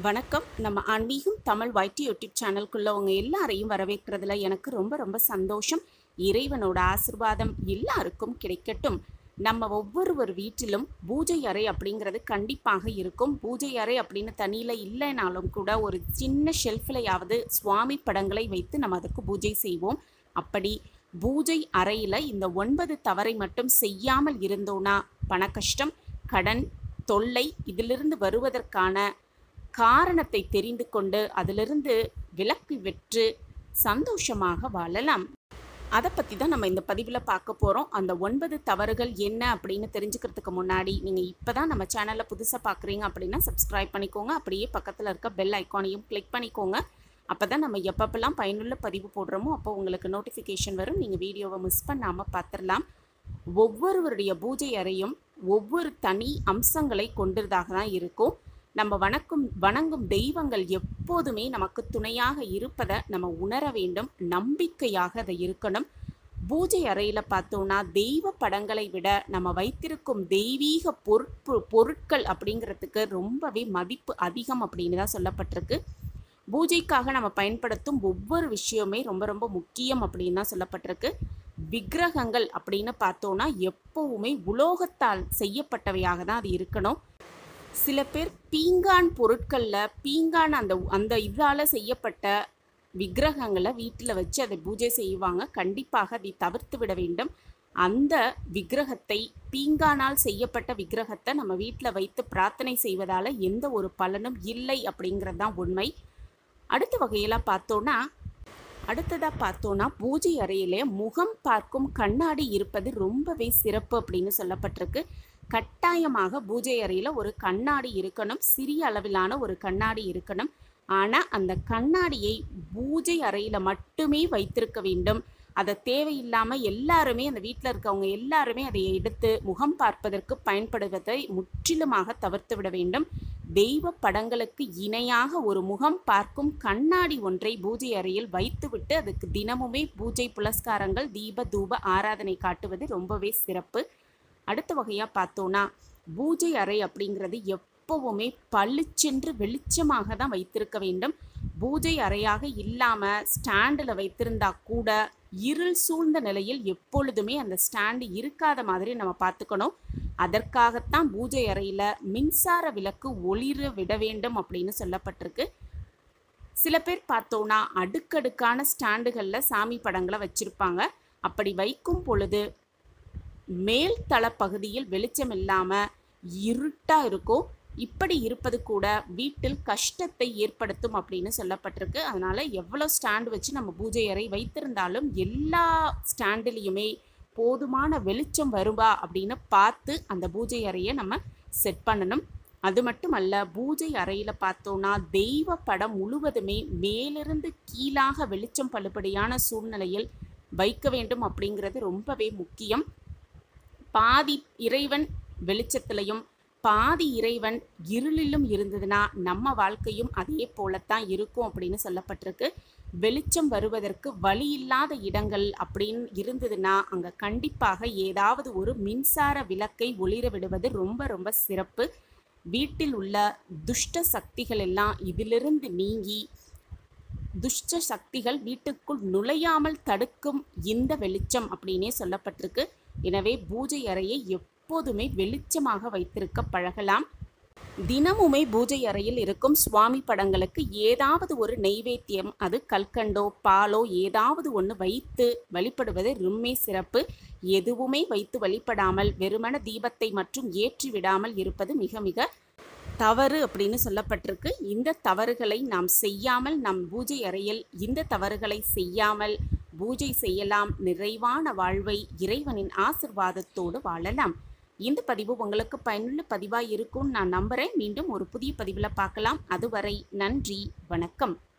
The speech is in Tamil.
வணக்கம் நம்ம ஆன்மீகம் தமிழ் வைட்டி யூடியூப் சேனல்குள்ள உங்க எல்லாரையும் வரவேற்கிறதுல எனக்கு ரொம்ப ரொம்ப சந்தோஷம் இறைவனோட ஆசிர்வாதம் எல்லாருக்கும் கிடைக்கட்டும் நம்ம ஒவ்வொருவர் வீட்டிலும் பூஜை அறை அப்படிங்கிறது கண்டிப்பாக இருக்கும் பூஜை அறை அப்படின்னு தனியில் இல்லைனாலும் கூட ஒரு சின்ன ஷெல்ஃபிலையாவது சுவாமி படங்களை வைத்து நம்ம அதுக்கு பூஜை செய்வோம் அப்படி பூஜை அறையில் இந்த ஒன்பது தவறை மட்டும் செய்யாமல் இருந்தோன்னா பண கஷ்டம் கடன் தொல்லை இதிலிருந்து வருவதற்கான காரணத்தை தெரிந்து கொண்டு அதிலிருந்து விலக்கு வெற்று சந்தோஷமாக வாழலாம் அதை பற்றி தான் நம்ம இந்த பதிவில் பார்க்க போகிறோம் அந்த ஒன்பது தவறுகள் என்ன அப்படின்னு தெரிஞ்சுக்கிறதுக்கு முன்னாடி நீங்கள் இப்போ தான் நம்ம சேனலில் புதுசாக பார்க்குறீங்க அப்படின்னா சப்ஸ்கிரைப் பண்ணிக்கோங்க அப்படியே பக்கத்தில் இருக்க பெல் ஐக்கானையும் கிளிக் பண்ணிக்கோங்க அப்போ தான் நம்ம எப்பப்பெல்லாம் பயனுள்ள பதிவு போடுறோமோ அப்போ உங்களுக்கு நோட்டிஃபிகேஷன் வரும் நீங்கள் வீடியோவை மிஸ் பண்ணாமல் பார்த்துடலாம் ஒவ்வொருவருடைய பூஜை அறையும் ஒவ்வொரு தனி அம்சங்களை கொண்டதாக தான் இருக்கும் நம்ம வணக்கும் வணங்கும் தெய்வங்கள் எப்போதுமே நமக்கு துணையாக இருப்பதை நம்ம உணர வேண்டும் நம்பிக்கையாக அதை இருக்கணும் பூஜை அறையில் பார்த்தோம்னா தெய்வ படங்களை விட நம்ம வைத்திருக்கும் தெய்வீக பொறுப்பு பொருட்கள் அப்படிங்கிறதுக்கு ரொம்பவே மதிப்பு அதிகம் அப்படின்னு தான் சொல்லப்பட்டிருக்கு பூஜைக்காக நம்ம பயன்படுத்தும் ஒவ்வொரு விஷயமே ரொம்ப ரொம்ப முக்கியம் அப்படின்னு தான் சொல்லப்பட்டிருக்கு விக்கிரகங்கள் அப்படின்னு பார்த்தோன்னா எப்பவுமே உலோகத்தால் செய்யப்பட்டவையாக தான் அது இருக்கணும் சில பேர் பீங்கான் பொருட்களில் பீங்கான் அந்த அந்த இதால் செய்யப்பட்ட விக்கிரகங்களை வீட்டில் வச்சு அதை பூஜை செய்வாங்க கண்டிப்பாக அதை தவிர்த்து விட வேண்டும் அந்த விக்கிரகத்தை பீங்கானால் செய்யப்பட்ட விக்கிரகத்தை நம்ம வீட்டில் வைத்து பிரார்த்தனை செய்வதால் எந்த ஒரு பலனும் இல்லை அப்படிங்கிறது தான் உண்மை அடுத்த வகையில் பார்த்தோன்னா அடுத்ததாக பார்த்தோன்னா பூஜை அறையிலே முகம் பார்க்கும் கண்ணாடி இருப்பது ரொம்பவே சிறப்பு அப்படின்னு சொல்லப்பட்டிருக்கு கட்டாயமாக பூஜை அறையில் ஒரு கண்ணாடி இருக்கணும் சிறிய அளவிலான ஒரு கண்ணாடி இருக்கணும் ஆனால் அந்த கண்ணாடியை பூஜை அறையில் மட்டுமே வைத்திருக்க வேண்டும் அதை தேவையில்லாமல் எல்லாருமே அந்த வீட்டில் இருக்கவங்க எல்லாருமே அதை எடுத்து முகம் பார்ப்பதற்கு பயன்படுவதை முற்றிலுமாக தவிர்த்து விட வேண்டும் தெய்வ படங்களுக்கு இணையாக ஒரு முகம் பார்க்கும் கண்ணாடி ஒன்றை பூஜை அறையில் வைத்துவிட்டு அதுக்கு தினமுமே பூஜை புலஸ்காரங்கள் தீப தூப ஆராதனை காட்டுவது ரொம்பவே சிறப்பு அடுத்த வகையாக பார்த்தோன்னா பூஜை அறை அப்படிங்கிறது எப்பவுமே பளிச்சென்று வெளிச்சமாக தான் வைத்திருக்க வேண்டும் பூஜை அறையாக இல்லாமல் ஸ்டாண்டில் வைத்திருந்தா கூட இருள் சூழ்ந்த நிலையில் எப்பொழுதுமே அந்த ஸ்டாண்டு இருக்காத மாதிரி நம்ம பார்த்துக்கணும் அதற்காகத்தான் பூஜை அறையில் மின்சார விளக்கு ஒளிர விட வேண்டும் அப்படின்னு சொல்லப்பட்டிருக்கு சில பேர் பார்த்தோன்னா அடுக்கடுக்கான ஸ்டாண்டுகளில் சாமி படங்களை வச்சுருப்பாங்க அப்படி வைக்கும் பொழுது மேல் தள பகுதியில் வெளிச்சம் இல்லாமல் இருட்டாக இருக்கும் இப்படி இருப்பது கூட வீட்டில் கஷ்டத்தை ஏற்படுத்தும் அப்படின்னு சொல்லப்பட்டிருக்கு அதனால் எவ்வளோ ஸ்டாண்டு வச்சு நம்ம பூஜை அறை வைத்திருந்தாலும் எல்லா ஸ்டாண்டுலேயுமே போதுமான வெளிச்சம் வருவா அப்படின்னு பார்த்து அந்த பூஜை அறையை நம்ம செட் பண்ணணும் அது மட்டும் அல்ல பூஜை அறையில் பார்த்தோன்னா தெய்வ படம் முழுவதுமே மேலிருந்து கீழாக வெளிச்சம் பழுபடியான சூழ்நிலையில் வைக்க வேண்டும் அப்படிங்கிறது ரொம்பவே முக்கியம் பாதி இறைவன் வெளிச்சத்திலையும் பாதி இறைவன் இருளிலும் இருந்ததுன்னா நம்ம வாழ்க்கையும் அதே போலத்தான் இருக்கும் அப்படின்னு சொல்லப்பட்டிருக்கு வெளிச்சம் வருவதற்கு வழி இல்லாத இடங்கள் அப்படின்னு இருந்ததுன்னா அங்கே கண்டிப்பாக ஏதாவது ஒரு மின்சார விளக்கை ஒளிர விடுவது ரொம்ப ரொம்ப சிறப்பு வீட்டில் உள்ள துஷ்ட சக்திகள் எல்லாம் இதிலிருந்து நீங்கி துஷ்ட சக்திகள் வீட்டுக்குள் நுழையாமல் தடுக்கும் இந்த வெளிச்சம் அப்படின்னே சொல்லப்பட்டிருக்கு எனவே பூஜை அறையை எப்போதுமே வெளிச்சமாக வைத்திருக்க பழகலாம் தினமுமே பூஜை அறையில் இருக்கும் சுவாமி படங்களுக்கு ஏதாவது ஒரு நெய்வேத்தியம் அது கல்கண்டோ பாலோ ஏதாவது ஒன்று வைத்து வழிபடுவது ரொம்பவே சிறப்பு எதுவுமே வைத்து வழிபடாமல் வெறுமன தீபத்தை மற்றும் ஏற்றி விடாமல் இருப்பது மிக மிக தவறு அப்படின்னு சொல்லப்பட்டிருக்கு இந்த தவறுகளை நாம் செய்யாமல் நம் பூஜை அறையில் இந்த தவறுகளை செய்யாமல் பூஜை செய்யலாம் நிறைவான வாழ்வை இறைவனின் ஆசிர்வாதத்தோடு வாழலாம் இந்த பதிவு உங்களுக்கு பயனுள்ள பதிவாக இருக்கும்னு நான் நம்புகிறேன் மீண்டும் ஒரு புதிய பதிவில் பார்க்கலாம் அதுவரை நன்றி வணக்கம்